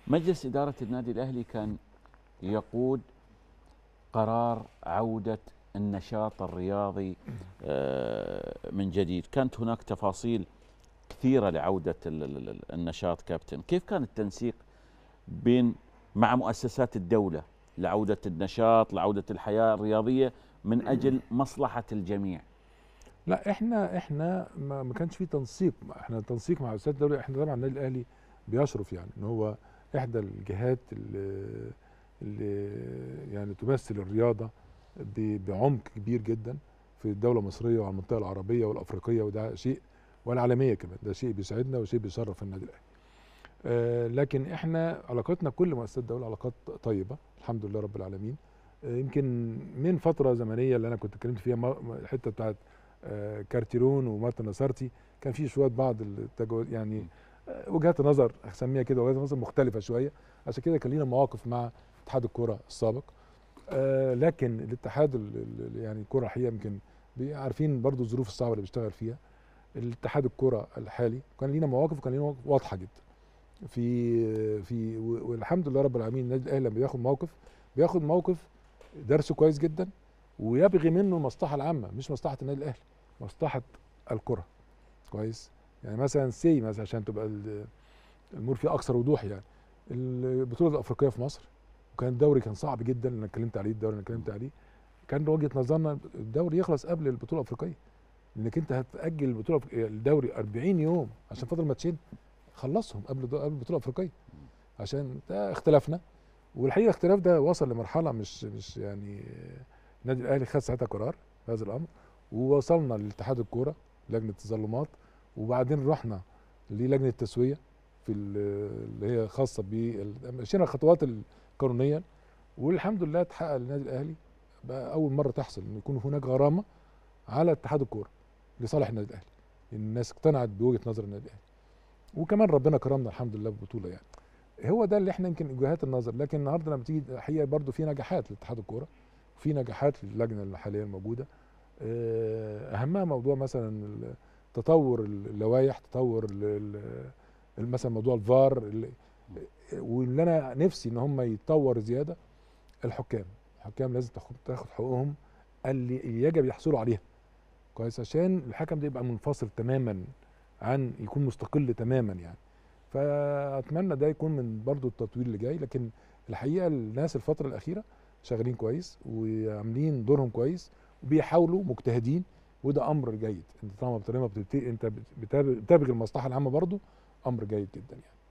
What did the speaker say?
مجلس اداره النادي الاهلي كان يقود قرار عوده النشاط الرياضي آه، من جديد كانت هناك تفاصيل كثيره لعوده النشاط كابتن كيف كان التنسيق بين مع مؤسسات الدوله لعوده النشاط لعوده الحياه الرياضيه من اجل مصلحه الجميع لا احنا احنا ما, ما كانش في تنسيق احنا تنسيق مع مؤسسات الدوله احنا طبعا النادي الاهلي بيشرف يعني ان هو احدى الجهات اللي, اللي يعني تمثل الرياضه بعمق كبير جدا في الدوله المصريه وعلى المنطقه العربيه والافريقيه وده شيء والعالميه كمان ده شيء بيسعدنا وشيء بيشرف النادي الاهلي. آه لكن احنا علاقتنا كل مؤسسات الدوله علاقات طيبه الحمد لله رب العالمين. آه يمكن من فتره زمنيه اللي انا كنت اتكلمت فيها الحته بتاعت آه كارتيرون ومارتن نصرتي كان في شويه بعض يعني آه وجهات نظر اسميها كده وجهات نظر مختلفه شويه عشان كده كان لينا مواقف مع اتحاد الكره السابق آه لكن الاتحاد يعني الكره الحقيقه يمكن عارفين برضو الظروف الصعبه اللي بيشتغل فيها الاتحاد الكره الحالي كان لينا مواقف وكان لينا مواقف واضحه جدا في في والحمد لله رب العالمين النادي الاهلي لما بياخد موقف بياخد موقف درسه كويس جدا ويبغي منه المصلحه العامه مش مصلحه النادي الاهلي مصلحه الكره كويس يعني مثلا سي مثلا عشان تبقى الامور فيها اكثر وضوح يعني البطوله الافريقيه في مصر وكان الدوري كان صعب جدا اللي انا اتكلمت عليه الدوري اللي انا اتكلمت عليه كان وجهه نظرنا الدوري يخلص قبل البطوله الافريقيه لانك انت هتاجل البطوله الدوري 40 يوم عشان فاضل ماتشين خلصهم قبل قبل البطوله الافريقيه عشان ده اختلفنا والحقيقه الاختلاف ده وصل لمرحله مش مش يعني النادي الاهلي خد ساعتها قرار في هذا الامر ووصلنا لاتحاد الكوره لجنه التظلمات وبعدين رحنا للجنه التسويه في اللي هي خاصه ب مشينا الخطوات القانونيه والحمد لله اتحقق للنادي الاهلي بقى اول مره تحصل ان يكون هناك غرامه على اتحاد الكوره لصالح النادي الاهلي الناس اقتنعت بوجهه نظر النادي الاهلي وكمان ربنا كرمنا الحمد لله ببطوله يعني هو ده اللي احنا يمكن وجهات النظر لكن النهارده لما تيجي الحقيقه برضو في نجاحات لاتحاد الكوره وفي نجاحات للجنه الحاليه الموجوده اهمها موضوع مثلا تطور اللوائح تطور مثلا موضوع الفار واللي انا نفسي ان هم يتطور زياده الحكام الحكام لازم تاخد حقوقهم اللي يجب يحصلوا عليها كويس عشان الحكم ده يبقى منفصل تماما عن يكون مستقل تماما يعني فاتمنى ده يكون من برضو التطوير اللي جاي لكن الحقيقه الناس الفتره الاخيره شغالين كويس وعاملين دورهم كويس وبيحاولوا مجتهدين وده امر جيد انت طالما بتبقى انت بتبغي المصلحه العامه برضو امر جيد جدا يعني